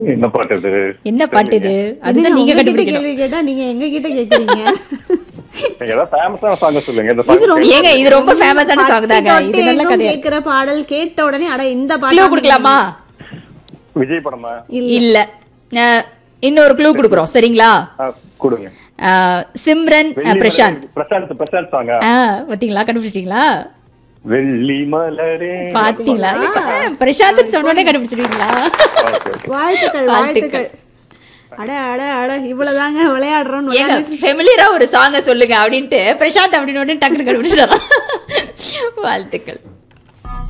என்ன பாட்டு இது என்ன பாட்டு இது அதுதான் இதுங்க நீங்க உங்ககிட்ட கண்டுபிடிக்கணும் கேள்வி கேட்டா நீங்க எங்க கிட்ட கேக்குறீங்க நீங்க ஏதாவது ஃபேமஸான சாங்க சொல்லுங்க இந்த இது song ரொம்ப ஏங்க இது ரொம்ப ஃபேமஸான சாங் தாங்க பட்டி இது நல்ல தொட்டி கதை கேக்குற பாடல் கேட்ட உடனே அட இந்த க்ளூ பாட்டு கொடுக்கலாமா விஜய் படமா இல்ல அஹ், இன்னொரு க்ளூ கொடுக்குறோம் சரிங்களா ஆ, கொடுங்க அஹ், சிம்ரன் அஹ், வெள்ளி பிரசாந்த் மலரே, பிரசாந்த் பிரசாந்த் சாங்க ஆ பாத்தீங்களா கண்டுபிடிச்சிட்டீங்களா வெள்ளி மலரே பாத்தீங்களா இப்ப பிரசாந்த் சொன்ன உடனே கண்டுபிடிச்சிருக்கீங்களா Okay, okay. வாழ்த்துக்கள் வாழ்த்துக்கள். வாழ்த்துக்கள் அட அட அட இவ்வளவுதாங்க விளையாடுறோம் ஏங்க ஃபெமிலியரா ஒரு சாங்க சொல்லுங்க அப்படின்ட்டு பிரசாந்த் அப்படின்னு உடனே டக்குனு கண்டுபிடிச்சிடலாம் வாழ்த்துக்கள்